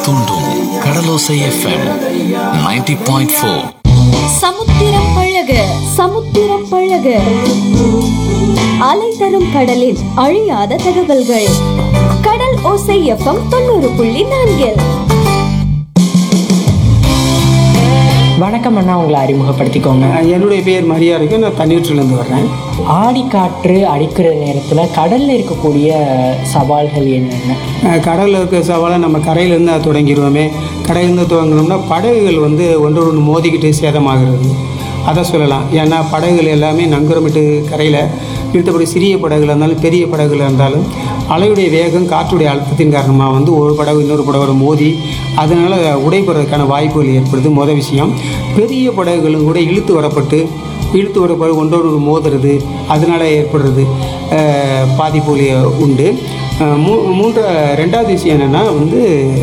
தூண்டும் கடலோசை FM 90.4 point four சமுத்திரம் பழக சமுத்திரம் பழக அலை தரும் கடலின் அழியாத தகவல்கள் கடல் ஓசை எஃப்எம் தொண்ணூறு புள்ளி நான்கில் வணக்கம் அண்ணா உங்களை அறிமுகப்படுத்திக்கோங்க என்னுடைய பேர் மரியா இருக்கு நான் தண்ணீற்றிலேருந்து வர்றேன் ஆடி காற்று அடிக்கிற நேரத்தில் கடல்ல இருக்கக்கூடிய சவால்கள் என்னென்ன அஹ் கடல்ல இருக்க சவாலை நம்ம கரையிலேருந்து தொடங்கிடுவோமே கரையிலேருந்து துவங்கினோம்னா படகுகள் வந்து ஒன்றோடு ஒன்று மோதிக்கிட்டு சேதமாகிறது அதை சொல்லலாம் ஏன்னா படகுகள் எல்லாமே நங்கரமிட்டு கரையில் இழுத்தபடி சிறிய படகுல இருந்தாலும் பெரிய படகுல இருந்தாலும் அலையுடைய வேகம் காற்றுடைய அழுத்தத்தின் காரணமாக வந்து ஒரு படகு இன்னொரு படகோட மோதி அதனால் உடைபடுறதுக்கான வாய்ப்புகள் ஏற்படுது மொதல் விஷயம் பெரிய படகுகளும் கூட இழுத்து வரப்பட்டு இழுத்து வரப்பட்டு ஒன்றோடு ஒன்று மோதுறது அதனால் ஏற்படுறது அஹ், பாதிப்புகள் உண்டு அஹ், மூ மூன்ற ரெண்டாவது விஷயம் என்னென்னா வந்து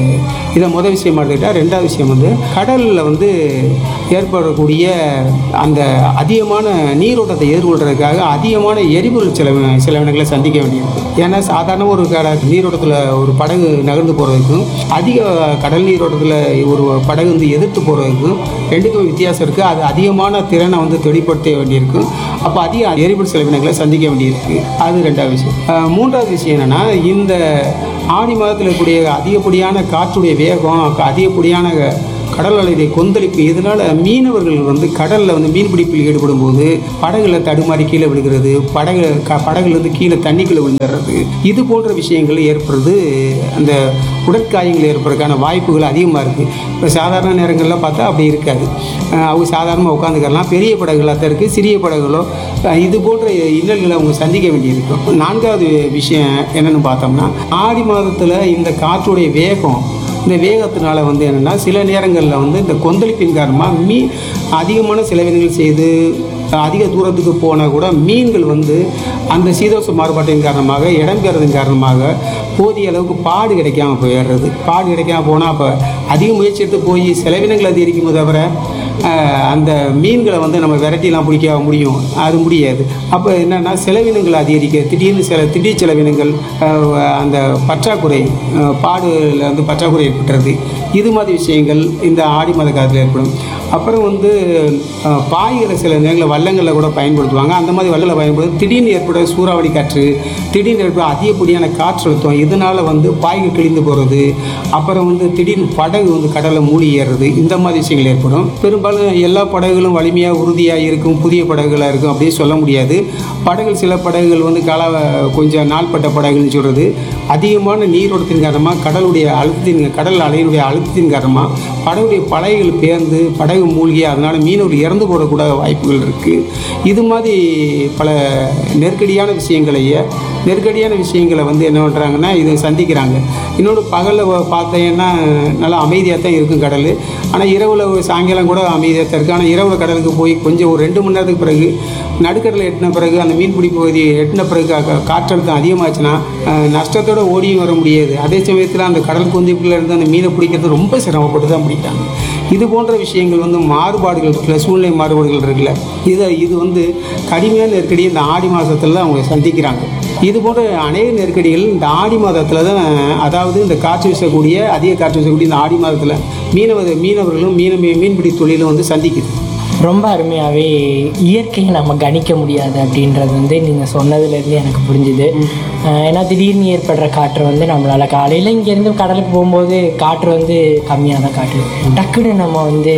இதை முதல் விஷயம் எடுத்துக்கிட்டால் ரெண்டாவது விஷயம் வந்து கடலில் வந்து ஏற்படக்கூடிய அந்த அதிகமான நீரோட்டத்தை எதிர்கொள்றதுக்காக அதிகமான எரிபொருள் செலவு செலவினங்களை சந்திக்க வேண்டியிருக்கு ஏன்னா சாதாரண ஒரு கட நீரோட்டத்தில் ஒரு படகு நகர்ந்து போகிறதுக்கும் அதிக கடல் நீரோட்டத்தில் ஒரு படகு வந்து எதிர்த்து போகிறதுக்கும் ரெண்டுக்கும் வித்தியாசம் இருக்குது அது அதிகமான திறனை வந்து தெளிப்படுத்த வேண்டியிருக்கும் அப்போ அதிக எரிபொருள் செலவினங்களை சந்திக்க வேண்டியிருக்கு அது ரெண்டாவது விஷயம் அஹ் மூன்றாவது விஷயம் என்னென்னா இந்த ஆடி மாதத்தில் இருக்கக்கூடிய அதிகப்படியான காற்றுடைய வேகம் அதிகப்படியான கடல் அலையுடைய கொந்தளிப்பு இதனால் மீனவர்கள் வந்து கடலில் வந்து மீன்பிடிப்பில் ஈடுபடும் போது படகுல தடுமாறி கீழே விழுகிறது படகு க படகுலேருந்து கீழே தண்ணிக்குள்ளே விழுந்துடுறது இது போன்ற விஷயங்கள் ஏற்படுறது அந்த உடற்காயங்கள் ஏற்படுறதுக்கான வாய்ப்புகள் அதிகமாக இருக்குது இப்போ சாதாரண நேரங்களில் பார்த்தா அப்படி இருக்காது அஹ் அவங்க சாதாரணமாக உட்காந்துக்கலாம் பெரிய படகுகளாக தான் இருக்குது சிறிய படகுகளோ அஹ் இது போன்ற இன்னல்களை அவங்க சந்திக்க வேண்டியிருக்கும் நான்காவது விஷயம் என்னென்னு பார்த்தோம்னா ஆடி மாதத்தில் இந்த காற்றுடைய வேகம் இந்த வேகத்தினால வந்து என்னென்னா சில நேரங்களில் வந்து இந்த கொந்தளிப்பின் காரணமாக மீ அதிகமான செலவினங்கள் செய்து அதிக தூரத்துக்கு போனால் கூட மீன்கள் வந்து அந்த சீதோஷ மாறுபாட்டின் காரணமாக இடம்பெறதன் காரணமாக போதிய அளவுக்கு பாடு கிடைக்காம போயிடுறது பாடு கிடைக்காம போனால் அப்போ அதிக முயற்சி எடுத்து போய் செலவினங்கள் அதிகரிக்குமே தவிர அஹ், அந்த மீன்களை வந்து நம்ம விரட்டிலாம் பிடிக்க முடியும் அது முடியாது அப்போ என்னென்னா செலவினங்கள் அதிகரிக்க திடீர்னு சில திடீர் செலவினங்கள் அஹ், அந்த பற்றாக்குறை அஹ், பாடுல வந்து பற்றாக்குறை ஏற்பட்டுறது இது மாதிரி விஷயங்கள் இந்த ஆடி மாத காலத்தில் ஏற்படும் அப்புறம் வந்து அஹ், பாய்களை சில நேரங்களில் வள்ளங்களில் கூட பயன்படுத்துவாங்க அந்த மாதிரி வள்ளலை பயன்படுத்தி திடீர்னு ஏற்பட சூறாவளி காற்று திடீர்னு ஏற்பட அதிகப்படியான காற்றழுத்தம் இதனால் வந்து பாய்கள் கிழிந்து போகிறது அப்புறம் வந்து திடீர்னு படகு வந்து கடலில் மூழ்கி ஏறுறது இந்த மாதிரி விஷயங்கள் ஏற்படும் பெரும்பாலும் எல்லா படகுகளும் வலிமையாக உறுதியாக இருக்கும் புதிய படகுகளாக இருக்கும் அப்படின்னு சொல்ல முடியாது படகுகள் சில படகுகள் வந்து கால கொஞ்சம் நாள்பட்ட படகுன்னு சொல்கிறது அதிகமான நீரோட்டத்தின் காரணமாக கடலுடைய அழுத்தத்தின் கடல் அலையினுடைய அழுத்தத்தின் காரணமாக படகுடைய படகுகள் பேர்ந்து படகு மூழ்கி அதனால் மீனவர் இறந்து போடக்கூட வாய்ப்புகள் இருக்குது இது மாதிரி பல நெருக்கடியான விஷயங்களையே நெருக்கடியான விஷயங்களை வந்து என்ன பண்ணுறாங்கன்னா இது சந்திக்கிறாங்க இன்னொன்று பகலில் பார்த்தீங்கன்னா நல்லா அமைதியாக தான் இருக்கும் கடல் ஆனால் இரவில் சாயங்காலம் கூட அமைதியாக தான் இருக்குது ஆனால் இரவில் கடலுக்கு போய் கொஞ்சம் ஒரு ரெண்டு மணி நேரத்துக்கு பிறகு நடுக்கடலை எட்டின பிறகு அந்த மீன்பிடி பகுதி எட்டின பிறகு கா- காற்றழுத்தம் அதிகமாச்சுன்னா அஹ், நஷ்டத்தோட ஓடியும் வர முடியாது அதே சமயத்தில் அந்த கடல் கொந்திப்புல இருந்து அந்த மீனை பிடிக்கிறது ரொம்ப சிரமப்பட்டு தான் பிடிக்கிறாங்க இது போன்ற விஷயங்கள் வந்து மாறுபாடுகள் இருக்குல்ல சூழ்நிலை மாறுபாடுகள் இருக்குல்ல இதை இது வந்து கடுமையான நெருக்கடி இந்த ஆடி மாதத்தில் அவங்க சந்திக்கிறாங்க இது போன்ற அநேக நெருக்கடிகள் இந்த ஆடி மாதத்தில் தான் அதாவது இந்த காற்று வீசக்கூடிய அதிக காற்று வீசக்கூடிய இந்த ஆடி மாதத்தில் மீனவ மீனவர்களும் மீன மீன்பிடி தொழிலும் வந்து சந்திக்குது ரொம்ப அருமையாகவே இயற்கையை நம்ம கணிக்க முடியாது அப்படின்றது வந்து நீங்கள் சொன்னதுலேருந்து எனக்கு புரிஞ்சுது அஹ் ஏன்னா திடீர்னு ஏற்படுற காற்று வந்து நம்மளால் காலையில் இங்கேருந்து கடலுக்கு போகும்போது காற்று வந்து கம்மியாக தான் காட்டுது டக்குன்னு நம்ம வந்து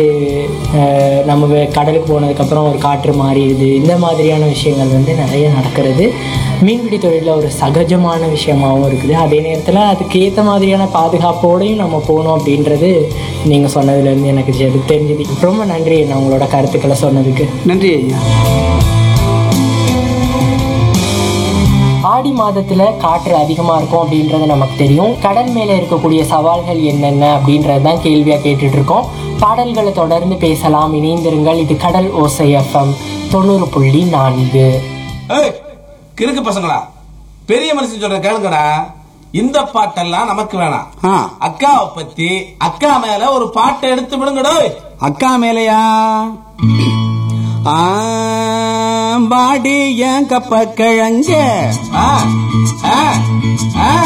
அஹ் நம்ம வே- கடலுக்கு போனதுக்கப்புறம் ஒரு காற்று மாறிடுது இந்த மாதிரியான விஷயங்கள் வந்து நிறைய நடக்கிறது மீன்பிடி தொழிலில் ஒரு சகஜமான விஷயமாகவும் இருக்குது அதே நேரத்தில் அதுக்கு ஏற்ற மாதிரியான பாதுகாப்போடையும் நம்ம போகணும் அப்படின்றது நீங்கள் சொன்னதுலேருந்து எனக்கு தெரி- தெரிஞ்சுது ரொம்ப நன்றி நான் உங்களோட கருத்துக்களை சொன்னதுக்கு நன்றி ஐயா ஆடி மாதத்துல காற்று அதிகமா இருக்கும் அப்படின்றது நமக்கு தெரியும் கடல் மேல இருக்கக்கூடிய சவால்கள் என்னென்ன அப்படின்றது தான் கேள்வியா கேட்டுட்டு இருக்கோம் பாடல்களை தொடர்ந்து பேசலாம் இணைந்திருங்கள் இது கடல் ஓசை எஃப்எம் தொண்ணூறு புள்ளி நான்கு ஏய் கிறுக்கு பசங்களா பெரிய மனுஷன் சொல்ற கேளுங்கடா இந்த பாட்டெல்லாம் நமக்கு வேணாம் ஆ. அக்காவை பத்தி அக்கா மேல ஒரு பாட்டை எடுத்து விடுங்கடோ அக்கா மேலையா பாடி என் கப்ப கிழஞ்ச ஆ, ஆ, ஆ.